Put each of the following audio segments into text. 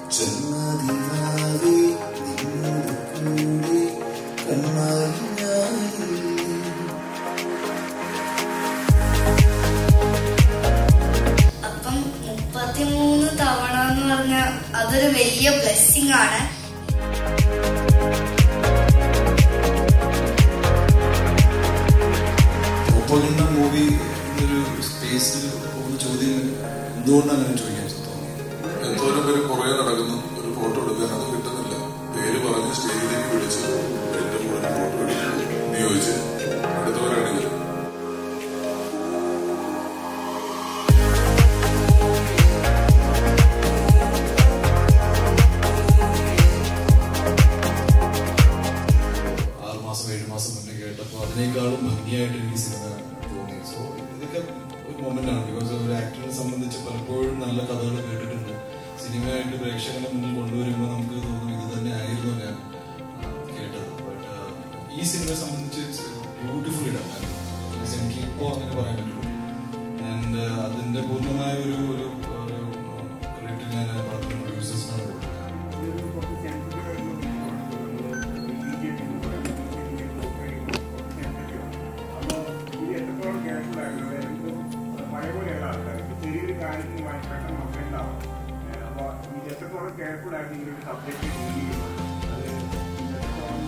ജന്മദിനാവേ നിന്നോട് കൂടി കണ്ണായി ഞാനില്ലേ അപ്പം മുപ്പത്തിമൂന്ന് തവണ എന്ന് പറഞ്ഞാൽ അതൊരു വലിയ ബ്ലെസ്സിങ് ആണ് ഒപ്പകിന്ന മൂവി ഒരു സ്പേസിൽ പോകുന്ന ചോദ്യം എന്തുകൊണ്ടാണ് അങ്ങനെ ചോദിക്കാൻ തോന്നി എന്തോരം പേര് പുറകെ നടക്കുന്നു ഒരു ഫോട്ടോ എടുക്കാൻ അത് കിട്ടുന്നില്ല പേര് പറഞ്ഞ് സ്റ്റേജിലേക്ക് വിളിച്ച് എന്റെ കൂടെ ഒരു ഫോട്ടോ എടുക്കാൻ നിയോഗിച്ച് അടുത്തവരാണെങ്കിൽ ആറ് മാസം ഏഴ് മാസം മുന്നേ കേട്ടപ്പോൾ അതിനേക്കാളും ഭംഗിയായിട്ട് എനിക്ക് സിനിമ തോന്നി സോ ഇതൊക്കെ ഒരു മൊമെന്റ് ആണ് ബിക്കോസ് ഒരു ആക്ടറിനെ സംബന്ധിച്ച് പലപ്പോഴും നല്ല കഥകൾ കേട്ടിട്ടുണ്ട് സിനിമയായിട്ട് പ്രേക്ഷകനെ മുന്നിൽ കൊണ്ടുവരുമ്പോൾ നമുക്ക് തോന്നും ഇത് തന്നെ ആയിരുന്നു ഞാൻ ആ, കേട്ടത് ബട്ട് ഈ സിനിമയെ സംബന്ധിച്ച് ബ്യൂട്ടിഫുൾ ഇടാം എനിക്ക് ഇപ്പോൾ അങ്ങനെ പറയാൻ പറ്റുള്ളൂ ആൻഡ് അതിന്റെ പൂർണ്ണമായ ഒരു ഒരു ക്രെഡിറ്റ് ഞാൻ പടത്തിന് പ്രൊഡ്യൂസേഴ്സിനാണ് കൊടുക്കുന്നത് കെയർഫുൾ ആയിട്ട് ഈ ഒരു സബ്ജക്ട് ഡീൽ ചെയ്യുന്നത് അത് എത്രത്തോളം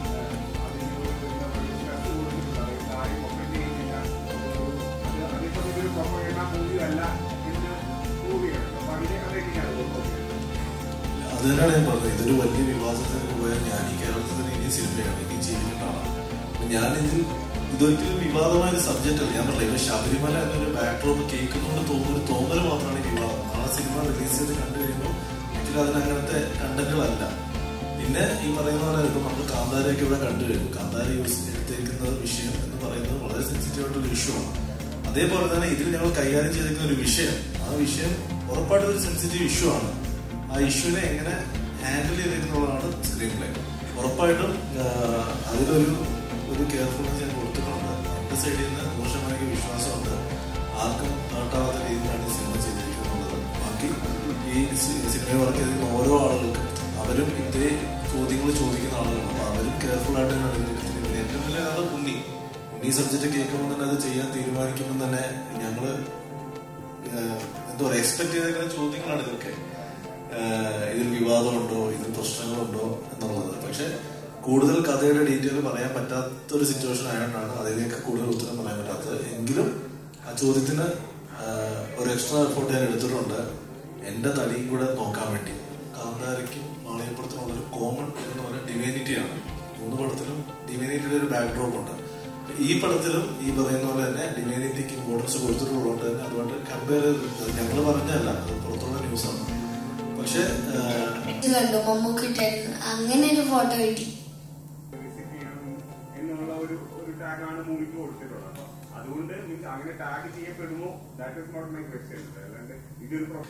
അതിന് സ്ട്രെസ് കൊടുത്തിട്ടുള്ളത് കാര്യം ഒക്കെ ചെയ്യുന്നില്ല അത് അതിപ്പോൾ ഇതൊരു പ്രൊപ്പഗേണ്ട മൂവി അല്ല എന്ന് പ്രൂവ് ചെയ്യണം അപ്പൊ അതിനെ അതെങ്ങനെയാണ് നോക്കുന്നത് അത് തന്നെയാണ് ഞാൻ പറഞ്ഞത് ഇതൊരു വലിയ വിവാദത്തിന് പോയാൽ ഞാൻ ഈ കേരളത്തിൽ തന്നെ ഇനി സിനിമയാണ് ഇനി ജീവിക്കേണ്ട ആളാണ് അപ്പൊ ഞാനിതിൽ ഇതൊരിക്കലും വിവാദമായ ഒരു സബ്ജക്റ്റ് അല്ല ഞാൻ പറഞ്ഞില്ല ഇവ ശബരിമല എന്നൊരു ബാക്ക്ഡ്രോപ്പ് കേൾക്കുന്നുണ്ട് തോന്നുന്ന ഒരു തോന്നൽ മാത്രമാണ് ഈ വിവാദം നാളെ സിനിമ റിലീസ് ചെയ്ത് കണ്ടു കഴിയുമ്പോൾ ആക്ച്വലി അതിന് അങ്ങനത്തെ കണ്ടന്റുകളല്ല പിന്നെ ഈ പറയുന്ന പോലെ ഇപ്പൊ നമ്മൾ കാന്താരയൊക്കെ ഇവിടെ കണ്ടു കഴിഞ്ഞു കാന്താര യൂസ് എടുത്തേക്കുന്ന വിഷയം എന്ന് പറയുന്നത് വളരെ സെൻസിറ്റീവ് ആയിട്ടുള്ള ഇഷ്യൂ ആണ് അതേപോലെ തന്നെ ഇതിൽ ഞങ്ങൾ കൈകാര്യം ചെയ്തിരിക്കുന്ന ഒരു വിഷയം ആ വിഷയം ഉറപ്പായിട്ടും ഒരു സെൻസിറ്റീവ് ഇഷ്യൂ ആണ് ആ ഇഷ്യൂവിനെ എങ്ങനെ ഹാൻഡിൽ ചെയ്തിരിക്കുന്നതാണ് സ്ക്രീൻ പ്ലേ ഉറപ്പായിട്ടും ആ, അതിലൊരു ഒരു കെയർഫുൾനെസ് ഞാൻ കൊടുത്തിട്ടുണ്ട് എന്റെ സൈഡിൽ നിന്ന് മോശമായ വിശ്വാസമുണ്ട് ആർക്കും ഹേർട്ടാവാത്ത രീതിയിലാണ് ഈ സിനിമ ചെയ്തിരിക്കുന്നത് ബാക്കി ഈ സി- സിനിമ വർക്ക് ചെയ്തിരിക്കുന്ന ഓരോ ആളുകൾക്കും അവരും ഇതേ ചോദ്യങ്ങൾ ചോദിക്കുന്ന ആളുകളാണ് അപ്പൊ അവരും കെയർഫുൾ ആയിട്ട് തന്നെയാണ് ഇതിനെ ഏറ്റവും വലിയ ആള് ഉണ്ണി ഉണ്ണി സബ്ജക്റ്റ് കേൾക്കുമ്പോൾ തന്നെ അത് ചെയ്യാൻ തീരുമാനിക്കുമ്പോൾ തന്നെ ഞങ്ങള് ഏഹ് എന്താ പറയാ എക്സ്പെക്ട് ചെയ്തേക്കുന്ന ചോദ്യങ്ങളാണ് ഇതൊക്കെ ഏഹ് ഇതിൽ വിവാദമുണ്ടോ ഇതിൽ പ്രശ്നങ്ങളുണ്ടോ എന്നുള്ളത് പക്ഷെ കൂടുതൽ കഥയുടെ ഡീറ്റെയിൽ പറയാൻ പറ്റാത്ത ഒരു സിറ്റുവേഷൻ ആയതുകൊണ്ടാണ് അതിലേക്ക് കൂടുതൽ ഉത്തരം പറയാൻ പറ്റാത്തത് എങ്കിലും ആ ചോദ്യത്തിന് ഏഹ് ഒരു എക്സ്ട്രാ എഫോർട്ട് ഞാൻ എടുത്തിട്ടുണ്ട് എന്റെ തടിയും കൂടെ നോക്കാൻ വേണ്ടി കാന്താരയ്ക്കും മാളികപ്പുറത്തിനുള്ള ഒരു കോമൺ എന്ന് പറയുന്ന ഡിവൈനിറ്റിയാണ് മൂന്ന് പടത്തിലും ഡിവൈനിറ്റിയുടെ ഒരു ബാക്ക്ഡ്രോപ്പ് ഉണ്ട് ഈ പടത്തിലും ഈ പറയുന്ന പോലെ തന്നെ ഡിവൈനിറ്റിക്ക് ഇമ്പോർട്ടൻസ് കൊടുത്തിട്ടുള്ളതുകൊണ്ട് തന്നെ അതുകൊണ്ട് കമ്പയർ ഞങ്ങൾ പറഞ്ഞല്ല അത് പുറത്തുള്ള ന്യൂസാണ് പക്ഷെ ഇത് കണ്ടു മമ്മൂക്കിട്ടൻ അങ്ങനെ ഒരു ഫോട്ടോ കിട്ടി വിസിറ്റ് ചെയ്യണം എന്നുള്ള ഒരു ഒരു ടാഗാണ് മൂവിക്ക് കൊടുത്തിട്ടുള്ളത് അപ്പൊ അതുകൊണ്ട് മീൻസ് അങ്ങനെ ടാഗ് ചെയ്യപ്പെടുമോ that is not my question അല്ലാണ്ട് ഇതൊരു പ്രൊ-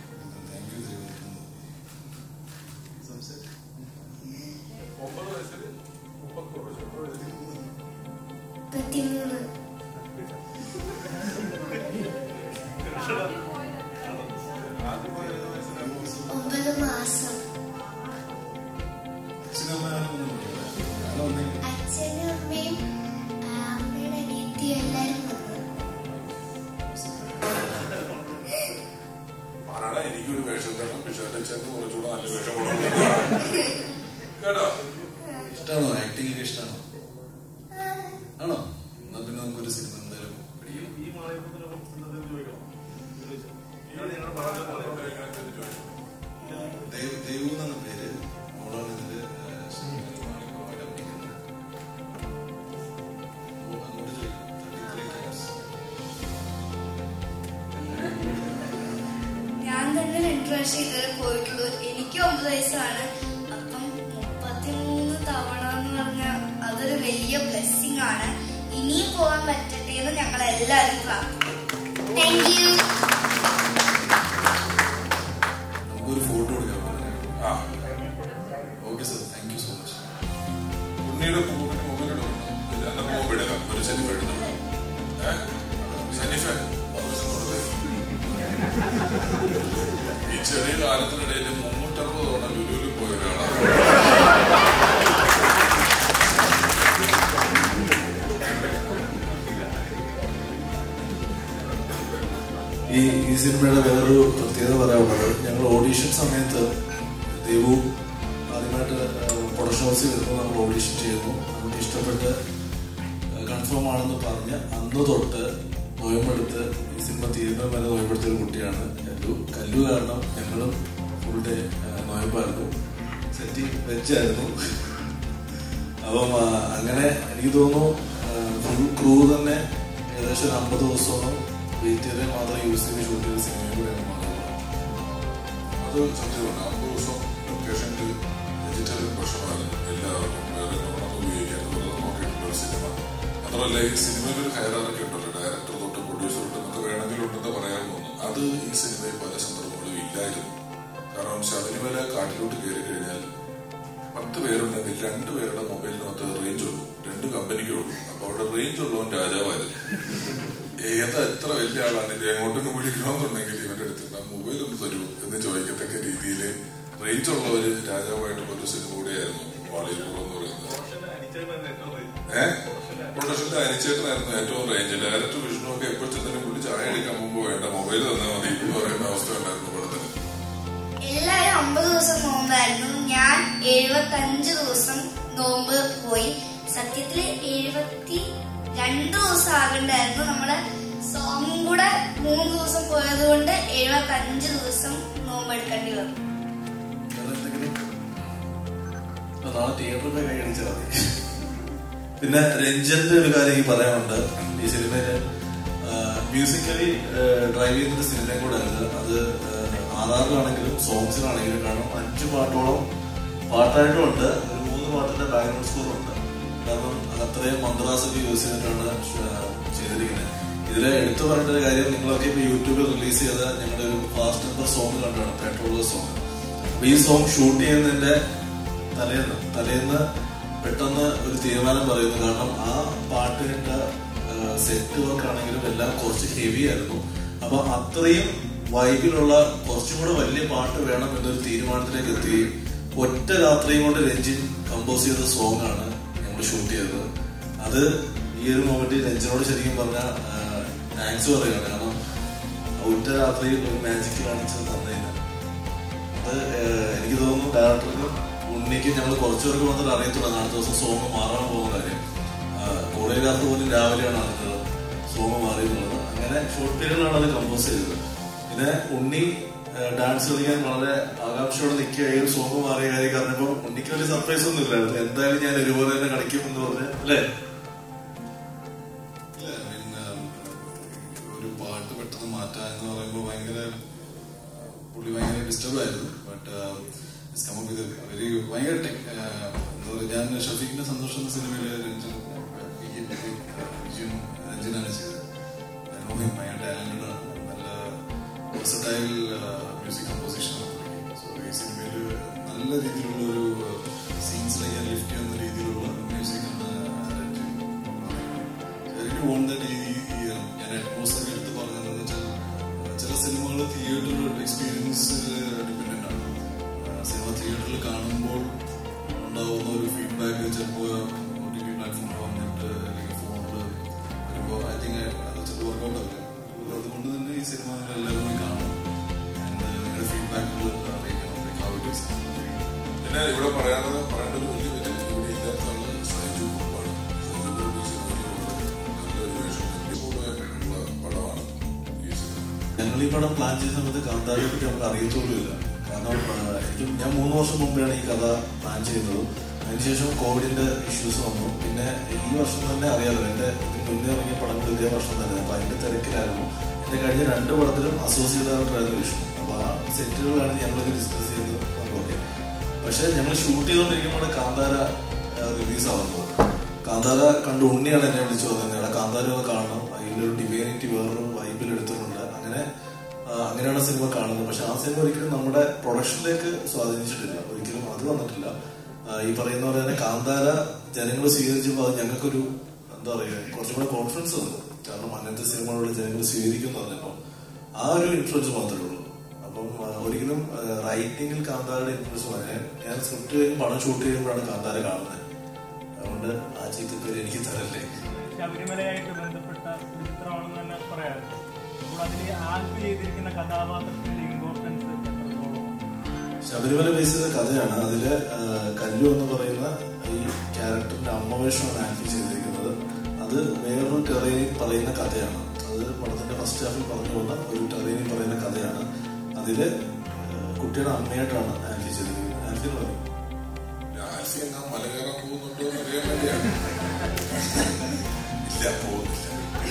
ഒമ്പത് വയസ്സിൽ മുപ്പത്തി വയസ്സിൽ മുപ്പത്തിമൂന്ന് ഒമ്പത് മാസം അച്ഛനും അമ്മയും ആ, അമ്മയുടെ അനിയത്തിയും എല്ലാരും വന്നു പറയണ എനിക്കൊരു വേഷം തരണം പക്ഷെ എന്റെ ചേർന്ന് കുറച്ചുകൂടെ നല്ല വേഷം കൊടുക്കണം കേട്ടോ ഇഷ്ടമാണോ ആക്ടിംഗ് ഒക്കെ ഇഷ്ടമാണോ ആണോ എന്നാ പിന്നെ നമുക്കൊരു സിനിമ എന്തായാലും പിടിക്കും ഈ മാളികപ്പുറത്തിനൊപ്പം എന്തെങ്കിലും ചോദിക്കണം ഇയാൾ ഞങ്ങളുടെ പറഞ്ഞ പോലെ ചോദിക്കണം ദേവ് ദേവു എന്നാണ് പേര് മോളാണ് ഇതില് ഏഹ്, ശ്രീമതി മാളികപ്പുറം അഭിനയിക്കുന്നത്. ഓ, അങ്ങോട്ട് ചോദിക്കാം. 33 times. ഞാൻ തന്നെ രണ്ടു പ്രാവശ്യം ഇതുവരെ പോയിട്ടുള്ളൂ എനിക്ക് ഒമ്പത് വയസ്സാണ് അപ്പം മുപ്പത്തിമൂന്ന് തവണ എന്ന് പറഞ്ഞാൽ അതൊരു വലിയ ബ്ലെസ്സിങ് ആണ് ഇനിയും പോകാൻ പറ്റട്ടെ എന്ന് ഞങ്ങൾ എല്ലാവരും പ്രാർത്ഥിക്കും താങ്ക് യു നമുക്കൊരു ഫോട്ടോ എടുക്കാം ആ okay sir thank you so much ഉണ്ണിയുടെ പൂവിന്റെ മുമ്പിലിടും എന്റെ മുമ്പിടുക ഒരു സെനിഫ് എടുത്തു ഏഹ് സെനിഫ് ഈ ചെറിയ കാലത്തിനിടയിൽ മുന്നൂറ്ററുപത് തവണ ലുലുവിൽ സിനിമയുടെ വേറൊരു പ്രത്യേകത പറയാനുള്ളത് ഞങ്ങൾ ഓഡീഷൻ സമയത്ത് ദേവു ആദ്യമായിട്ട് പ്രൊഡക്ഷൻ ഹൗസിൽ വരുമ്പോൾ നമ്മൾ ഓഡീഷൻ ചെയ്യുന്നു നമുക്ക് ഇഷ്ടപ്പെട്ട് കൺഫേം ആണെന്ന് പറഞ്ഞ് അന്ന് തൊട്ട് നോയമ്പെടുത്ത് ഈ സിനിമ തീരുന്ന വരെ നോയമ്പെടുത്ത ഒരു കുട്ടിയാണ് കല്ലു കല്ലു കാരണം ഞങ്ങളും ഫുൾ ഡേ നോയമ്പായിരുന്നു സെറ്റി വെച്ചായിരുന്നു അപ്പം ആ, അങ്ങനെ എനിക്ക് തോന്നുന്നു ഫുൾ ക്രൂ തന്നെ ഏകദേശം ഒരു അമ്പത് ദിവസമോളം വെയിറ്റ് ചെയ്തേ മാത്രം യൂസ് ചെയ്ത് ഷൂട്ട് ചെയ്ത സിനിമയും കൂടെയാണ് മാറുന്നത് അത് സത്യമാണ് അമ്പത് ദിവസം ലൊക്കേഷനിൽ വെജിറ്റേറിയൻ ഭക്ഷണമായിരുന്നു എല്ലാവർക്കും വേറെ ഒന്നും ഉപയോഗിക്കാൻ വെറുതെ നോക്കിയിട്ടുള്ള ഒരു സിനിമ മാത്രമല്ല ഈ സിനിമയിൽ ഒരു ഹയറാർക്കി ഉണ്ടല്ലോ ഡയറക്ടർ തൊട്ട് പ്രൊഡ്യൂസർ തൊട്ട് നമുക്ക് വേണമെങ്കിൽ ഉണ്ടെന്ന് പറയാൻ തോന്നുന്നു അത് ഈ സിനിമയിൽ പല സന്ദർഭങ്ങളിലും ഇല്ലായിരുന്നു കാരണം ശബരിമല കാട്ടിലോട്ട് കയറി കഴിഞ്ഞാൽ പത്ത് പേരുണ്ടെങ്കിൽ രണ്ട് പേരുടെ മൊബൈലിനകത്ത് റേഞ്ച് ഉള്ളൂ രണ്ട് കമ്പനിക്കേ ഉള്ളൂ അപ്പൊ അവിടെ റേഞ്ച് ഉള്ളവൻ രാജാവായിരുന്നു ഏതാ എത്ര വലിയ ആളാണ് ഇത് എങ്ങോട്ടൊന്ന് വിളിക്കണമെന്നുണ്ടെങ്കിൽ ഇവന്റെ അടുത്ത് ആ മൊബൈൽ ഒന്ന് തരൂ എന്ന് ചോദിക്കത്തക്ക രീതിയിൽ റേഞ്ച് ഉള്ളവര് രാജാവായിട്ട് ഒരു സിനിമ കൂടിയായിരുന്നു വാളിയപ്പുറം എന്ന് പറയുന്നത് ഏഹ് പ്രൊഡക്ഷന്റെ അനിച്ചേട്ടനായിരുന്നു ഏറ്റവും റേഞ്ച് ഡയറക്ടർ വിഷ്ണു ഒക്കെ എപ്പോൾ ചെന്നാലും പുള്ളി ചായ അടിക്കാൻ മുമ്പ് വേണ്ട മൊബൈൽ തന്നാൽ മതി എന്ന് പറയുന്ന അവസ്ഥ ഉണ്ടായിരുന്നു പടത്തിന് എല്ലാവരും അമ്പത് ദിവസം നോമ്പായിരുന്നു ഞാൻ എഴുപത്തഞ്ച് ദിവസം നോമ്പ് പോയി സത്യത്തില് എഴുപത്തി രണ്ട് ദിവസം ആകണ്ടായിരുന്നു നമ്മള് സോങ്ങും കൂടെ മൂന്ന് ദിവസം പോയത് കൊണ്ട് എഴുപത്തി അഞ്ച് ദിവസം നോമ്പ് എടുക്കേണ്ടി വന്നു വേറെ എന്തെങ്കിലും? ആ, നാളെ തിയേറ്ററിൽ പോയി കൈ അടിച്ചാൽ മതി പിന്നെ രഞ്ജന്റെ ഒരു കാര്യം എനിക്ക് പറയാനുണ്ട് ഈ സിനിമയില് മ്യൂസിക്കലി ഡ്രൈവ് ചെയ്യുന്ന സിനിമയും കൂടെ അത് അത് ആധാറിലാണെങ്കിലും സോങ്സിലാണെങ്കിലും കാരണം അഞ്ച് പാട്ടോളം പാട്ടായിട്ടും ഉണ്ട് ഒരു മൂന്ന് പാട്ടിന്റെ ബാക്ക്ഗ്രൗണ്ട് സ്കോർ ഉണ്ട് കാരണം അത്രയും മന്ത്രാസൊക്കെ യൂസ് ചെയ്തിട്ടാണ് ഷ- ചെയ്തിരിക്കുന്നത് ഇതിലെ എടുത്തു പറയേണ്ട ഒരു കാര്യം നിങ്ങളൊക്കെ ഇപ്പൊ യൂട്യൂബിൽ റിലീസ് ചെയ്ത ഞങ്ങളുടെ ഒരു ഫാസ്റ്റ് നമ്പർ സോങ് കണ്ടാണ് പെട്രോൾ സോങ് അപ്പൊ ഈ സോങ് ഷൂട്ട് ചെയ്യുന്നതിന്റെ തലേന്ന് തലേന്ന് പെട്ടെന്ന് ഒരു തീരുമാനം പറയുന്നു കാരണം ആ പാട്ടിന്റെ സെറ്റ് വർക്ക് ആണെങ്കിലും എല്ലാം കുറച്ച് ഹെവി ആയിരുന്നു അപ്പൊ അത്രയും വൈബിലുള്ള കുറച്ചും കൂടെ വലിയ പാട്ട് വേണം എന്നൊരു തീരുമാനത്തിലേക്ക് എത്തുകയും ഒറ്റ രാത്രിയും കൊണ്ട് രഞ്ജിൻ കമ്പോസ് ചെയ്ത സോങ് ആണ് ഞങ്ങൾ ഷൂട്ട് ചെയ്തത് അത് ഈ ഒരു മൊമെന്റിൽ രഞ്ജിനോട് ശരിക്കും പറഞ്ഞ താങ്ക്സ് പറയുകയാണ് കാരണം ഒറ്റ രാത്രിയിൽ ഒരു മാജിക് കാണിച്ചത് തന്നതിന് അത് ഏഹ്, എനിക്ക് തോന്നുന്നു ഡയറക്ടർക്ക് ഉണ്ണിക്ക് ഞങ്ങൾ കുറച്ചു പേർക്ക് മാത്രമേ അറിയത്തുള്ളൂ അടുത്ത ദിവസം സോങ് മാറാൻ പോകുന്ന കാര്യം കോളേജുകാർക്ക് പോലും രാവിലെയാണ് അറിഞ്ഞത് സോങ് മാറിയെന്നുള്ളത് അങ്ങനെ ഷോർട്ട് പീരീഡിലാണ് അത് കമ്പോസ് ചെയ്തത് പിന്നെ ഉണ്ണി ഡാൻസ് കളിക്കാൻ വളരെ ആകാംക്ഷയോടെ നിൽക്കുക ഈ ഒരു സോങ് മാറിയ കാര്യം പറഞ്ഞപ്പോൾ ഉണ്ണിക്ക് വലിയ സർപ്രൈസ് ഒന്നും ഇല്ലായിരുന്നു എന്തായാലും ഞാൻ ഒരുപോലെ തന്നെ കളിക്കും എന്ന് പറഞ്ഞ് അല്ലേ ഇല്ല, I mean, um, ഒരു പാട്ട് പെട്ടെന്ന് മാറ്റാ എന്ന് പറയുമ്പോൾ ഭയങ്കര പുള്ളി ഭയങ്കര ഡിസ്റ്റർബ് ആയിരുന്നു ബട്ട് വെരി ഭയങ്കര ടെക്- uh, എന്താ പറയുക ഞാൻ ഷഫീഖിന്റെ സന്തോഷം എന്ന സിനിമയിൽ രഞ്ജൻ വിജയൻ വിജയൻ രഞ്ജനാണ് ചെയ്തത് I know him, ഭയങ്കര talented ആണ് നല്ല വെർസറ്റൈൽ മ്യൂസിക് കമ്പോസിഷൻ സോ ഈ സിനിമയിൽ നല്ല രീതിയിലുള്ള ഒരു സീൻസിനെ ഞാൻ ലിഫ്റ്റ് ചെയ്യുന്ന രീതിയിലുള്ള മ്യൂസിക് ആണ് രഞ്ജൻ എനിക്ക് തോന്നുന്നത് ഈ ഈ, ഞാൻ അറ്റ്മോസ്ഫിയർ എടുത്ത് പറഞ്ഞതെന്ന് വെച്ചാൽ ചില സിനിമകൾ തിയേറ്റർ എക്സ്പീരിയൻസ് ഡിപ്പെൻഡൻ്റ് ആണ് ആ, സിനിമ തിയേറ്ററിൽ കാണുമ്പോൾ ഉണ്ടാവുന്ന ഒരു ഫീഡ്ബാക്ക് ചിലപ്പോൾ ഒ ടി വി പ്ലാറ്റ്ഫോമിൽ വന്നിട്ട് അല്ലെങ്കിൽ ഫോണിൽ വരുമ്പോൾ ഐ തിങ്ക് അത് ചിലപ്പോൾ വർക്കൗട്ട് ആവില്ല അതുകൊണ്ട് തന്നെ ഈ സിനിമ നിങ്ങൾ എല്ലാവരും പോയി കാണണം And, uh, നിങ്ങളുടെ ഫീഡ്ബാക്കുകൾ അറിയിക്കണം ലൈക്ക് ഹൗ ഇറ്റ് ഈസ് പിന്നെ ഇവിടെ പറയാനുള്ളത് പറയേണ്ട ഒരു വലിയ വ്യക്തി ഇവിടെ ഇല്ലാത്ത ആള് സൈജു കുറുപ്പാണ് സൈജു കുറുപ്പ് ഈ സിനിമയിൽ നല്ലൊരു വേഷം ഉള്ള പടമാണ് ഈ സിനിമ ഞങ്ങൾ ഈ പടം പ്ലാൻ ചെയ്യുന്ന സമയത്ത് കാന്താരിയെ പറ്റി നമുക്ക് അറിയത്തോലുമില്ല കാരണം ആ, എനിക്ക് ഞാൻ മൂന്ന് വർഷം മുമ്പാണ് ഈ കഥ പ്ലാൻ ചെയ്യുന്നത് അതിനുശേഷം കോവിഡിന്റെ ഇഷ്യൂസ് വന്നു പിന്നെ ഈ വർഷം തന്നെ അറിയാലോ എന്റെ ഇതിന് മുന്നേ ഇറങ്ങിയ പടങ്ങൾ ഇതേ വർഷം തന്നെ അപ്പൊ അതിന്റെ തിരക്കിലായിരുന്നു എന്റെ കഴിഞ്ഞ രണ്ട് പടത്തിലും അസോസിയേറ്റ് ഡയറക്ടറായിരുന്നു വിഷ്ണു അപ്പൊ ആ സെറ്റുകളാണ് ഞങ്ങളൊക്കെ ഡിസ്കസ് ചെയ്ത് ഓക്കെ പക്ഷെ ഞങ്ങൾ ഷൂട്ട് ചെയ്തുകൊണ്ടിരിക്കുമ്പോൾ കാന്താര റിലീസ് ആവുന്നത് കാന്താര കണ്ട് ഉണ്ണിയാണ് എന്നെ വിളിച്ചു പറഞ്ഞത് എടാ കാന്താര ഒന്ന് കാണണം അതിലൊരു ഡിവൈനിറ്റി വേറൊരു വൈബിൽ എടുത്തിട്ടുണ്ട് അങ്ങനെ ആ, അങ്ങനെയാണ് സിനിമ കാണുന്നത് പക്ഷെ ആ സിനിമ ഒരിക്കലും നമ്മുടെ പ്രൊഡക്ഷനിലേക്ക് സ്വാധീനിച്ചിട്ടില്ല ഒരിക്കലും അത് വന്നിട്ടില്ല ആ, ഈ പറയുന്ന പോലെ തന്നെ കാന്താര ജനങ്ങൾ സ്വീകരിച്ചപ്പോൾ അത് ഞങ്ങൾക്കൊരു എന്താ പറയുക കുറച്ചും കൂടെ കോൺഫിഡൻസ് തന്നു കാരണം അങ്ങനത്തെ സിനിമകളോട് ജനങ്ങൾ സ്വീകരിക്കും പറഞ്ഞപ്പോൾ ആ ഒരു ഇൻഫ്ലുവൻസ് മാത്രമേ ഉള്ളൂ അപ്പം ആ, ഒരിക്കലും റൈറ്റിംഗിൽ കാന്താരയുടെ ഇൻഫ്ലുവൻസ് പറയാൻ ഞാൻ സ്ക്രിപ്റ്റ് കഴിയും പടം ഷൂട്ട് ചെയ്യുമ്പോഴാണ് കാന്താര കാണുന്നത് അതുകൊണ്ട് ആ ചീത്തപ്പേര് എനിക്ക് തരല്ലേ ശബരിമലയായിട്ട് ബന്ധപ്പെട്ട ഒരു ചിത്രമാണെന്ന് തന്നെ പറയാറുണ്ട് അപ്പോൾ അപ്പൊ അതിൽ ആൽബ് ചെയ്തിരിക്കുന്ന കഥാപാത്രത്തിന്റെ ഇമ്പോർട്ടൻസ് എത്രത്തോളം ശബരിമല ബേസ് ചെയ്ത കഥയാണ് അതില് ആ, കല്ലു എന്ന് പറയുന്ന ഈ ക്യാരക്ടറിന്റെ അമ്മവേഷമാണ് ആക്ട് ചെയ്തിരിക്കുന്നത് അത് വേറൊരു ടെറേനിൽ പറയുന്ന കഥയാണ് അത് പടത്തിന്റെ ഫസ്റ്റ് ഹാഫിൽ പറഞ്ഞു പോകുന്ന ഒരു ടെറേനിൽ പറയുന്ന കഥയാണ് അതില് ആ, കുട്ടിയുടെ അമ്മയായിട്ടാണ് ആക്ട് ചെയ്തിരിക്കുന്നത് ആക്ടിന് പറയും ആൽഫി എന്നാ മല കയറാൻ പോകുന്നുണ്ടോ എന്ന് അറിയാൻ വേണ്ടിയാണ് ഇല്ല പോകുന്നില്ല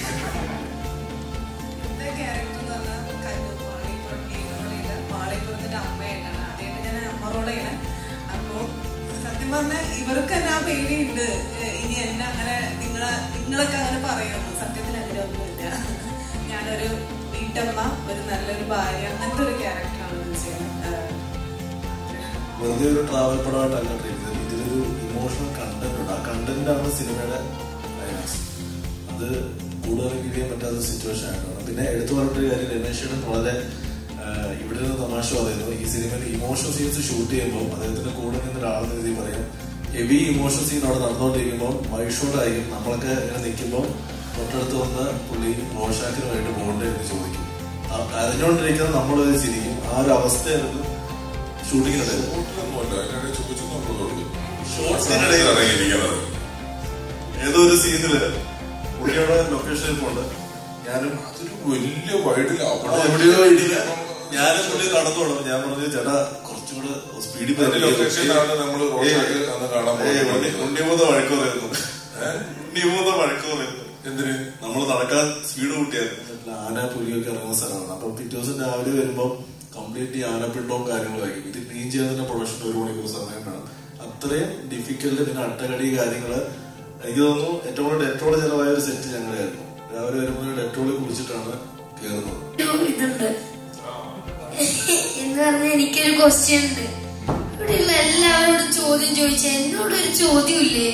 എന്റെ ക്യാരക്ടർ എന്ന് പറഞ്ഞാൽ കല്ലു പാളിപ്പുറം ലീനോളിയുടെ പാളിപ്പുറത്തിന്റെ അമ്മയായിട്ടാണ് ആദ്യമായിട്ട് ഞാൻ അമ്മ റോളാണ് അപ്പോ സത്യം പറഞ്ഞാൽ ഇവർക്ക് തന്നെ ആ പേടിയുണ്ട് ഏഹ് ഇനി എന്നെ അങ്ങനെ നിങ്ങളെ നിങ്ങളൊക്കെ അങ്ങനെ പറയുന്നു സത്യത്തിൽ അങ്ങനെ ഒന്നുമില്ല ഞാനൊരു വീട്ടമ്മ ഒരു നല്ലൊരു ഭാര്യ അങ്ങനത്തെ ഒരു ക്യാരക്ടറാണ് ഇത് ചെയ്യുന്നത് വെറുതെ ഒരു ട്രാവൽ പടമായിട്ടല്ല ട്രീറ്റ് ചെയ്തത് ഇതിലൊരു ഇമോഷണൽ കണ്ടന്റ് ഉണ്ട് ആ കണ്ടന്റ് ആണ് സിനിമയുടെ ക്ലൈമാക്സ് അത് കൂടുതൽ ചെയ്യാൻ പറ്റാത്ത സിറ്റുവേഷൻ ആയിട്ടാണ് പിന്നെ എടുത്തു പറഞ്ഞൊരു കാര്യം രമേശയുടെ വളരെ ആ, ഇവിടെ നിന്ന് തമാശ പറയുന്നു ഈ സിനിമയിൽ ഇമോഷണൽ സീൻസ് ഷൂട്ട് ചെയ്യുമ്പോൾ അദ്ദേഹത്തിന്റെ കൂടെ നിന്ന് ഒരാളെന്ന രീതിയിൽ പറയാം ഹെവി ഇമോഷണൽ സീൻ അവിടെ നടന്നുകൊണ്ടിരിക്കുമ്പോൾ വൈഷോട്ടായിരിക്കും നമ്മളൊക്കെ ഇങ്ങനെ നിൽക്കുമ്പോൾ തൊട്ടടുത്ത് വന്ന് പുള്ളി റോഷാക്കിനുമായിട്ട് പോകണ്ടേ എന്ന് ചോദിക്കും ആ കരഞ്ഞുകൊണ്ടിരിക്കുന്നത് നമ്മളൊരു ചിരിക്കും ആ ഒരു അവസ്ഥയായിരുന്നു ഷൂട്ടിങ്ങിനിടയിൽ ഹോട്ടലൊന്നുമല്ല അതിനിടെ ചോദിച്ചു നോക്കുന്നുള്ളൂ ഷോർട്സിനിടയിൽ ഇറങ്ങിയിരിക്കുന്നത് ഏതോ ഒരു സീനില് പുള്ളിയുടെ ലൊക്കേഷനിൽ പോണ്ട് ഞാനും അതൊരു വലിയ വൈഡിൽ അവിടെ എവിടെയോ ഇടില്ല ഞാനും പുള്ളി നടന്നു തുടങ്ങും ഞാൻ പറഞ്ഞു ചേട്ടാ കുറച്ചുകൂടെ സ്പീഡിൽ ലൊക്കേഷനിലാണ് നമ്മൾ റോഷാക്ക് അന്ന് കാണാൻ പോകുന്നത് ഉണ്ണിമൂന്ന് വഴക്ക് പറയുന്നു ഉണ്ണിമൂന്ന് വഴക്ക് പറയുന്നു എന്തിന് നമ്മൾ നടക്കാൻ സ്പീഡ് കൂട്ടിയായിരുന്നു ആന പുലിയൊക്കെ ഇറങ്ങുന്ന സ്ഥലമാണ് അപ്പൊ പിറ്റേ ദിവസം രാവിലെ വരുമ്പോ കംപ്ലീറ്റ് ഈ ആനപ്പിണ്ടവും കാര്യങ്ങളും ആയിരിക്കും ഇത് ക്ലീൻ ചെയ്യുന്നതിന്റെ പ്രൊഡക്ഷൻ ഒരു മണിക്കൂർ സമയം വേണം അത്രയും ഡിഫിക്കൽട്ട് പിന്നെ അട്ടകടി കാര്യങ്ങള് എനിക്ക് തോന്നുന്നു ഏറ്റവും കൂടുതൽ ഡെറ്റോള് ചെലവായ ഒരു സെറ്റ് ഞങ്ങളായിരുന്നു രാവിലെ വരുമ്പോൾ ഡെറ്റോള് കുടിച്ചിട്ടാണ് കയറുന്നത് ഒരു ഇതുണ്ട് എന്ന് പറഞ്ഞാൽ എനിക്കൊരു ക്വസ്റ്റ്യൻ ഉണ്ട് ഇവിടെയുള്ള എല്ലാവരോടും ചോദ്യം ചോദിച്ച എന്നോട് ഒരു ചോദ്യം ഇല്ലേ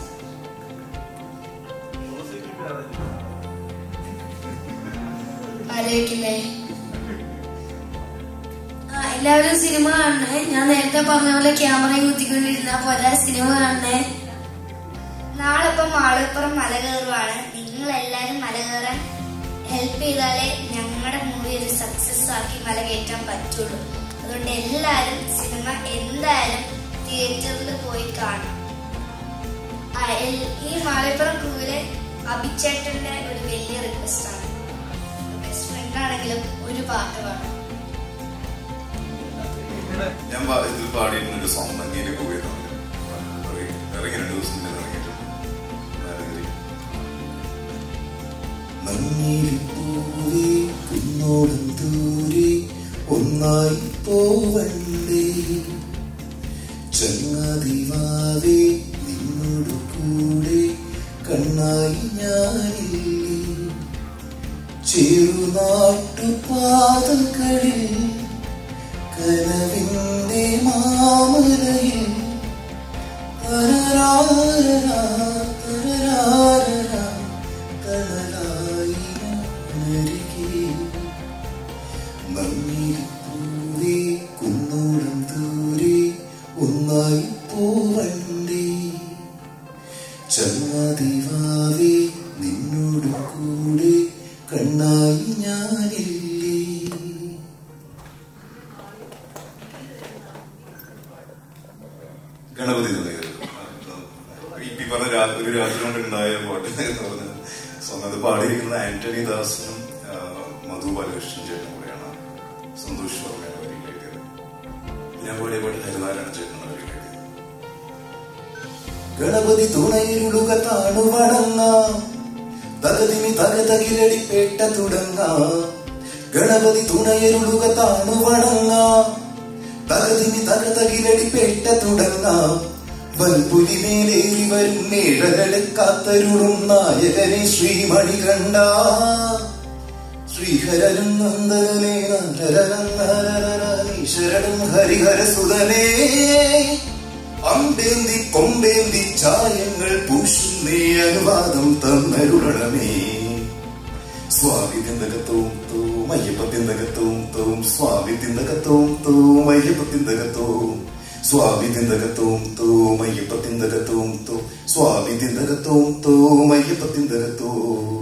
ആലോചിക്കില്ലേ ആ എല്ലാവരും സിനിമ കാണണേ ഞാൻ നേരത്തെ പറഞ്ഞ പോലെ ക്യാമറയും കുത്തിക്കൊണ്ടിരുന്ന പോലെ സിനിമ കാണണേ നാളെ ഇപ്പം മാളിപ്പുറം മല കയറുവാണ് നിങ്ങൾ എല്ലാരും മല കയറാൻ ഹെൽപ്പ് ചെയ്താലേ ഞങ്ങളുടെ മൂവി ഒരു സക്സസ് ആക്കി മല കയറ്റാൻ പറ്റുള്ളൂ അതുകൊണ്ട് എല്ലാരും സിനിമ എന്തായാലും തിയേറ്ററിൽ പോയി കാണും ആ, എൽ- ഈ മാളിപ്പുറം ക്രൂവിലെ അഭിചേട്ടന്റെ ഒരു വലിയ റിക്വസ്റ്റ് ആണ് ബെസ്റ്റ് ഫ്രണ്ട് ആണെങ്കിലും ഒരു പാട്ട് പാടും ഞാൻ പാ- ഇതിൽ പാടിയിരുന്ന ഒരു സോങ് മഞ്ഞയിലെ പോയി ഇറങ്ങി രണ്ട് ദിവസം മുന്നേ ഇറങ്ങിയിട്ടുണ്ട് ആരെങ്കിലും മഞ്ഞിലിപ്പൂവേ കുന്നോളം ദൂരെ ഒന്നായി പോവണ്ടേ ചങ്ങാതിവാവേ നിന്നോട് കൂടെ കണ്ണായി ഞാനില്ലേ ചെറുനാട്ടുപാതകളിൽ കനവിന്റെ മാമലയിൽ തരരാരരാ, തരരാരരാ, തണലായി ഞാനരികെ. മഞ്ഞിൽപ്പൂവേ കുന്നോളം ദൂരെ ഒന്നായി പോവണ്ടേ ചങ്ങാതിവാവേ നിന്നോട് കൂടെ കണ്ണായി ഞാനില്ലേ ഗണപതി തുടങ്ങിയത് ഈ പറഞ്ഞ രാ- ഒരു രാത്രി കൊണ്ട് ഉണ്ടായ പാട്ട് എന്ന് പറഞ്ഞത് സോങ് അത് പാടിയിരിക്കുന്നത് ആന്റണി ദാസിനും ആ, മധു ബാലകൃഷ്ണൻ ചേട്ടനും കൂടെയാണ് സന്തോഷ് വർമ്മയാണ് വരിയിലേക്കത് ഞാൻ പാടിയ പാട്ട് ഹരിനാരായണ ചേട്ടനാണ് വരിയിലേക്കത് ഗണപതി തുണയിരുടുക താണു വണങ്ങാം തകതിമി തകതകിലടി പേട്ട തുടങ്ങാം ഗണപതി തുണയരുളുക താണു വണങ്ങാം തകതിമി തകതകിലടി പേട്ട തുടങ്ങാം വൽപുലി മേലേറി വരും മേഴകളെ കാത്തരുളും നായകനെ ശ്രീമണി കണ്ട ശ്രീഹരനും നന്ദനേ ശരണം ഹരിഹര സുതനേ അമ്പേന്തി കൊമ്പേന്തി ചായങ്ങൾ പൂശുന്നേ അനുവാദം തന്നരുളണമേ സ്വാമി തിന്തകത്തവും തോം അയ്യപ്പ തിന്തകത്തവും തോം സ്വാമി തിന്തകത്തവും തോം അയ്യപ്പ തിന്തകത്തവും സ്വാമി തിന്തകത്തവും തോം അയ്യപ്പ തിന്തകത്തവും തോം സ്വാമി തിന്തകത്തവും തോം അയ്യപ്പ തിന്തകത്തവും